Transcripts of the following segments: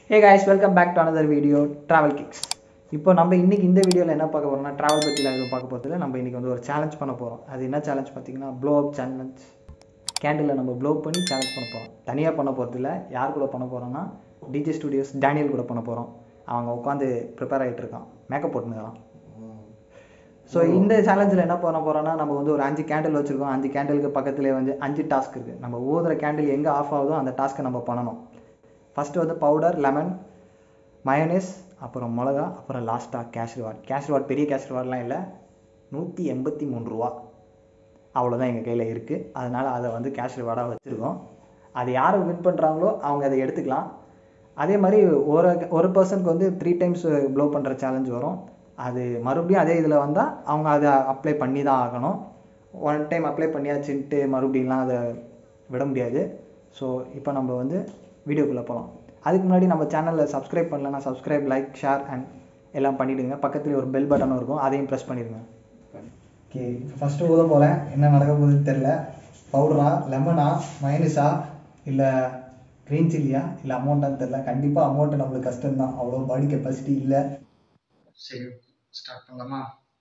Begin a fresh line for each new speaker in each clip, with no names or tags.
Hey guys welcome back to another video travel kicks இப்போ நம்ம இன்னைக்கு இந்த வீடியோவில் என்ன பார்க்க போறோம்னா ட்ராவல் பற்றிலாம் எதுவும் பார்க்க போகிறதில்ல நம்ம இன்னைக்கு வந்து ஒரு சேலஞ்ச் பண்ண போகிறோம் அது என்ன சேலஞ்ச் பார்த்தீங்கன்னா ப்ளோ அப் சேலஞ்ச் கேண்டிலில் நம்ம ப்ளோ பண்ணி சேலஞ்ச் பண்ண போகிறோம் தனியாக பண்ண போகிறதில்ல யார் கூட பண்ண போகிறோம்னா டிஜே ஸ்டுடியோஸ் டேனியல் கூட பண்ண போகிறோம் அவங்க உட்காந்து ப்ரிப்பேர் ஆகிட்டு இருக்கான் மேக்கப் போட்டுனுக்கிறான் ஸோ இந்த சேலஞ்சில் என்ன பண்ண போகிறோம்னா நம்ம வந்து ஒரு அஞ்சு கேண்டில் வச்சுருக்கோம் அஞ்சு கேண்டிலுக்கு பக்கத்துலேயே வந்து அஞ்சு டாஸ்க் இருக்குது நம்ம ஊதுற கேண்டில் எங்கே ஆஃப் ஆகுதோ அந்த டாஸ்க்கை நம்ம பண்ணணும் ஃபஸ்ட்டு வந்து பவுடர் லெமன் மயனேஸ் அப்புறம் மிளகா அப்புறம் லாஸ்ட்டாக கேஷ் ரிவார்ட் கேஷ் ரிவார்ட் பெரிய கேஷ் ரிவார்ட்லாம் இல்லை நூற்றி எண்பத்தி மூணு ரூபா அவ்வளோதான் எங்கள் கையில் இருக்குது அதனால் அதை வந்து கேஷ் ரிவார்டாக வச்சுருக்கோம் அது யார் வின் பண்ணுறாங்களோ அவங்க அதை எடுத்துக்கலாம் அதே மாதிரி ஒரு ஒரு பர்சனுக்கு வந்து த்ரீ டைம்ஸ் ப்ளோ பண்ணுற சேலஞ்ச் வரும் அது மறுபடியும் அதே இதில் வந்தால் அவங்க அதை அப்ளை பண்ணி தான் ஆகணும் ஒன் டைம் அப்ளை பண்ணியாச்சுன்ட்டு மறுபடியும்லாம் அதை விட முடியாது ஸோ இப்போ நம்ம வந்து வீடியோக்குள்ளே போகலாம் அதுக்கு முன்னாடி நம்ம சேனலில் சப்ஸ்கிரைப் பண்ணலன்னா சப்ஸ்கிரைப் லைக் ஷேர் அண்ட் எல்லாம் பண்ணிவிடுங்க பக்கத்துலேயே ஒரு பெல் பட்டனும் இருக்கும் அதையும் ப்ரெஸ் பண்ணிடுங்க ஓகே ஃபஸ்ட்டு ஊத போகிறேன் என்ன நடக்க போகுதுன்னு தெரில பவுடரா லெமனா மைனஸா இல்லை க்ரீன் சில்லியா இல்லை அமௌண்ட்டான்னு தெரில கண்டிப்பாக அமௌண்ட்டு நம்மளுக்கு கஷ்டம்தான் அவ்வளோ பாடி கெப்பாசிட்டி இல்லை சரி ஸ்டார்ட் பண்ணலாமா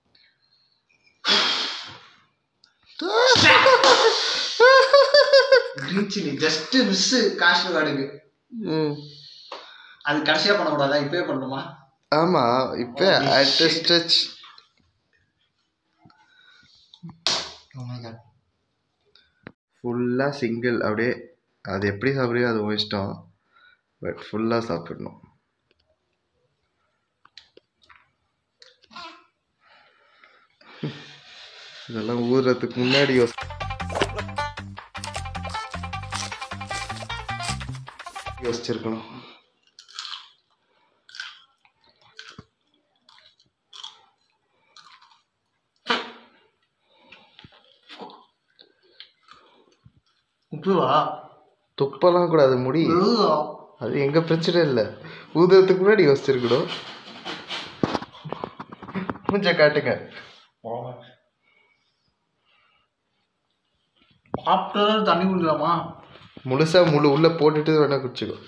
green chilli just miss Kashmir கார்டுக்கு
ம்
அது கடைசியாக பண்ணக்கூடாதா இப்போயே பண்ணணுமா
ஆமா இப்போ அட் ஸ்ட்ரெச் ஃபுல்லாக சிங்கிள் அப்படியே அது எப்படி சாப்பிட்றியோ அது உன் இஷ்டம் பட் ஃபுல்லாக சாப்பிடணும் இதெல்லாம் ஊறுறதுக்கு முன்னாடி யோசி யோசிச்சிருக்கணும்
உப்புவா
துப்பலாம் கூடாது முடி அது எங்க பிரச்சனை இல்லை ஊதுறதுக்கு முன்னாடி யோசிச்சிருக்கணும் கொஞ்சம் காட்டுங்க
சாப்பிட்டு தண்ணி குடிக்கலாமா
முழுசா முழு உள்ள போட்டுட்டு வேணா குடிச்சுக்கோ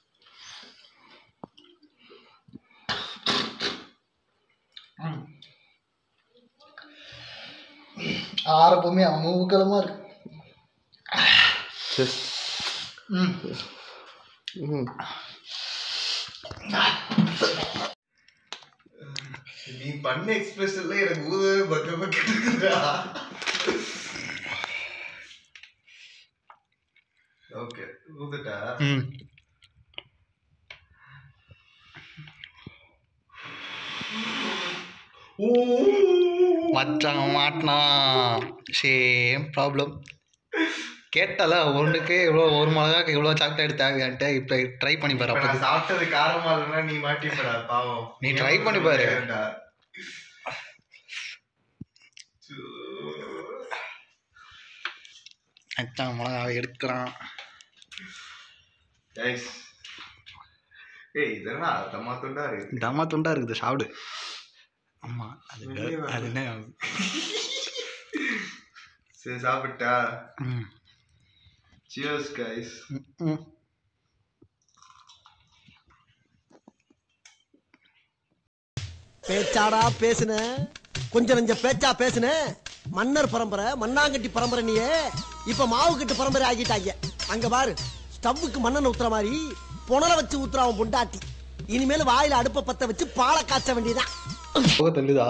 ஆரப்பமே அமூக்கலமாக இருக்கு
Just,
ம்
ம். நீ பண்ண எக்ஸ்பிரஷன்ல எனக்கு ஊதவே பக்க பக்கா ஓகே ஊதுட்டா
ம் மச்சான் மாட்டினா சேம் ப்ராப்ளம் கேட்டல ஒன்றுக்கு இவ்வளோ ஒரு மிளகாக்கு இவ்வளோ சாக்லேட் தேவையான்ட்டு இப்போ ட்ரை பண்ணி பாரு
இப்ப
அப்போ
நான் சாப்பிட்டது காரமா இல்லைன்னா நீ மாட்டிப்படா பாவம்
நீ try பண்ணி பாரு. மச்சான் மிளகாவை எடுக்கிறான்
கைஸ் ஏய் இதெல்லாம் தம்மா துண்டா இருக்கு
தம்மா துண்டா இருக்குது சாப்பிடு ஆமாம் அது
வெளியே வா.
அது என்ன
சரி சாப்பிட்டா
ம்
சியர்ஸ் கைஸ்
ம்
பேச்சாடா பேசுன கொஞ்சம் நஞ்ச பேச்சா பேசுன மன்னர் பரம்பரை மண்ணாங்கட்டி பரம்பரை நீயே இப்ப மாவு கட்டு பரம்பரை ஆகிட்டாங்க அங்க பாரு ஸ்டவ்வுக்கு மண்ணெண்ணெய் ஊத்துற மாதிரி புனல வச்சு ஊத்துறான் பொண்டாட்டி இனிமேல் வாயில அடுப்ப பத்த வச்சு பாலை காய்ச்ச வேண்டியதான்
போக தள்ளுதா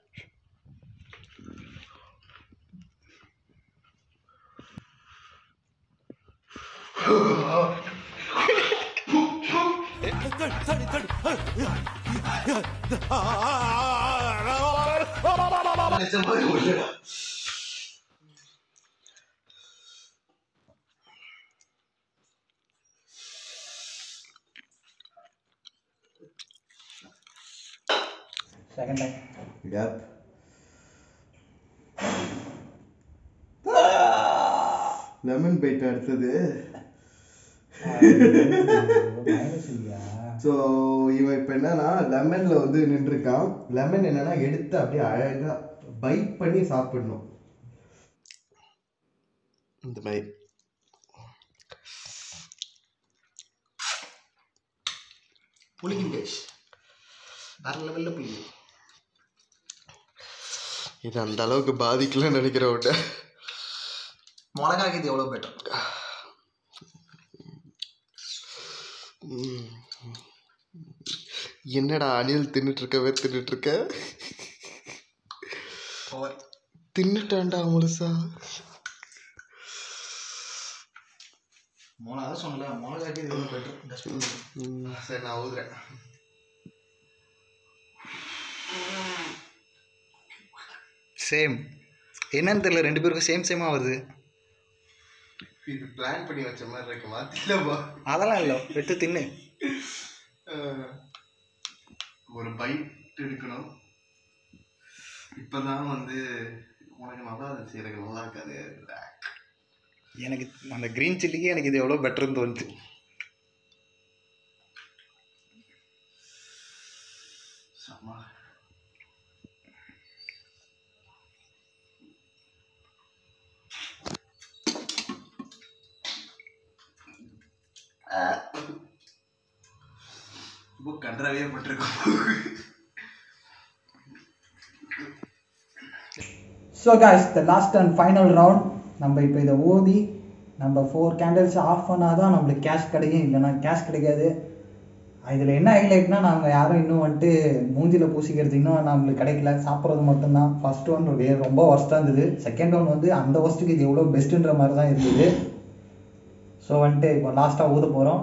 second time
Yep. Lemon bite அடுத்தது ஸோ இவன் இப்போ என்னன்னா லெமனில் வந்து நின்றுருக்கான் லெமன் என்னன்னா எடுத்து அப்படியே அழகாக பைட் பண்ணி சாப்பிடணும் இந்த மாதிரி
புளிக்கும் டேஸ்ட் வேற லெவலில் புளிக்கும்
இது அந்த அளவுக்கு பாதிக்கலன்னு நினைக்கிறேன் விட்ட
மிளகாக்கு இது எவ்வளோ பெட்டர்
என்னடா அணில் தின்னுட்டு இருக்கவே தின்னுட்டு இருக்க
ஓவர்
தின்னுட்டான்டா முழுசா
மிளகா சொன்னல மிளகாக்கு இது எவ்வளோ பெட்டர்
ம், சரி நான் ஊதுறேன்
சேம் என்னன்னு தெரியல ரெண்டு பேருக்கும் சேம் சேமாக வருது
இது பிளான் பண்ணி வச்ச மாதிரி இருக்கு மாத்திலப்பா
அதெல்லாம் இல்லை எடுத்து தின்னு
ஒரு பைட் எடுக்கணும் இப்பதான் வந்து உனக்கு நல்லா இருந்துச்சு எனக்கு நல்லா இருக்காது
எனக்கு அந்த க்ரீன் சில்லிக்கு எனக்கு இது எவ்வளோ பெட்டர்னு தோணுச்சு
செம்ம ரொம்ப கன்றாவே பட்டிருக்கோம்
so guys the last and final round நம்ம இப்போ இதை ஊதி நம்ம ஃபோர் கேண்டில்ஸ் ஆஃப் பண்ணால் தான் நம்மளுக்கு கேஷ் கிடைக்கும் இல்லைன்னா கேஷ் கிடைக்காது இதில் என்ன ஹைலைட்னா நாங்கள் யாரும் இன்னும் வந்துட்டு மூஞ்சியில் பூசிக்கிறது இன்னும் நம்மளுக்கு கிடைக்கல சாப்பிட்றது மட்டும்தான் ஃபர்ஸ்ட் ஒன் ரொம்ப ஒர்ஸ்ட்டாக இருந்தது செகண்ட் ஒன் வந்து அந்த ஒர்ஸ்ட்டுக்கு இது எவ்வளோ பெஸ்ட்டுன்ற மாதிரி தான் இருந்தது ஸோ வந்துட்டு இப்போ லாஸ்ட்டாக ஊத போகிறோம்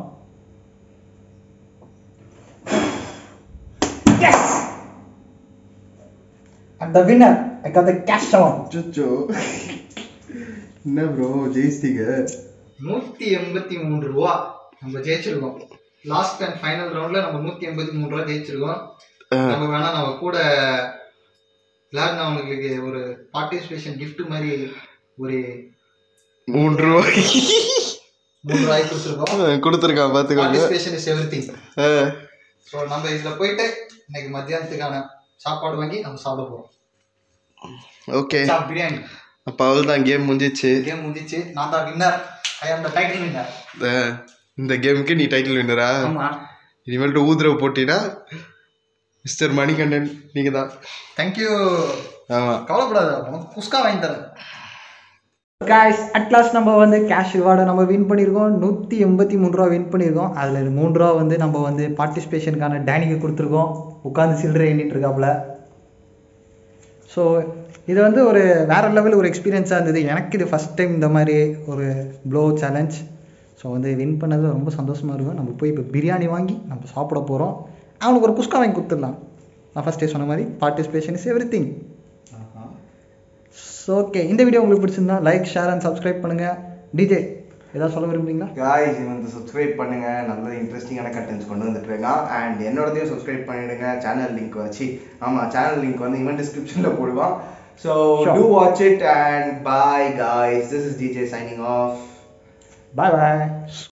And the winner, I got the cash out.
அச்சோ என்ன ப்ரோ ஜெயிச்சிட்டீங்க
நூற்றி எண்பத்தி மூன்று ரூபா நம்ம ஜெயிச்சிருக்கோம் லாஸ்ட் அண்ட் ஃபைனல் ரவுண்ட்ல நம்ம நூற்றி எண்பத்தி மூணு ரூபா ஜெயிச்சிருக்கோம் நம்ம வேணா நம்ம கூட விளையாடினவங்களுக்கு ஒரு பார்ட்டிசிபேஷன் gift மாதிரி ஒரு
மூன்று ரூபாய்
மூணு ரூபாய் கொடுத்துருக்கோம்
கொடுத்துருக்கான் பார்த்துக்கோங்க
participation is everything so நம்ம இதில் போயிட்டு இன்னைக்கு மத்தியானத்துக்கான சாப்பாடு வாங்கி நம்ம சாப்பிட போகிறோம்
ஓகே
பிரியாணி
அப்போ அவள் தான் கேம் முடிஞ்சிச்சு
கேம் முடிஞ்சிச்சு நான் தான் வின்னர் ஐ ஆம் த டைட்டில் வின்னர்
அஹ், இந்த கேமுக்கு நீ டைட்டில் வின்னரா
ஆமாம்
இனிமேல்ட்டு ஊதுரவு போட்டினா மிஸ்டர் மணிகண்டன் நீங்கள் தான்
தேங்க்யூ
ஆமாம்
கவலைப்படாத உனக்கு குஸ்கா வாங்கி தரேன் காய்ஸ் அட்லாஸ்ட் நம்ம வந்து கேஷ் ரிவார்டை நம்ம வின் பண்ணியிருக்கோம் நூற்றி எண்பத்தி மூணு ரூபா வின் பண்ணியிருக்கோம் அதில் மூணு ரூபா வந்து நம்ம வந்து பார்ட்டிசிபேஷனுக்கான டேனிக்கு கொடுத்துருக்கோம் உட்காந்து சில்லறை எண்ணிட்டு இருக்காப்புல ஸோ இது வந்து ஒரு வேற லெவல் ஒரு எக்ஸ்பீரியன்ஸாக இருந்தது எனக்கு இது ஃபஸ்ட் டைம் இந்த மாதிரி ஒரு ப்ளோ சேலஞ்ச் ஸோ வந்து வின் பண்ணது ரொம்ப சந்தோஷமாக இருக்கும் நம்ம போய் இப்போ பிரியாணி வாங்கி நம்ம சாப்பிட போகிறோம் அவனுக்கு ஒரு குஸ்கா வாங்கி கொடுத்துடலாம் நான் ஃபஸ்ட்டே சொன்ன மாதிரி participation is everything so okay இந்த வீடியோ உங்களுக்கு பிடிச்சிருந்தா லைக் ஷேர் அண்ட் சப்ஸ்கிரைப் பண்ணுங்கள் டிஜே ஏதாவது சொல்ல விரும்புறீங்களா
காய்ஸ் வந்து சப்ஸ்கிரைப் பண்ணுங்க நல்ல இன்ட்ரெஸ்டிங்கான கண்டென்ட்ஸ் கொண்டு வந்துட்டு இருக்கான் அண்ட் என்னோடதையும் சப்ஸ்கிரைப் பண்ணிடுங்க சேனல் லிங்க் வச்சு ஆமாம் சேனல் லிங்க் வந்து இவன் டிஸ்கிரிப்ஷனில் போடுவான் so
Sure.
Do watch it and bye guys this is DJ signing off
bye bye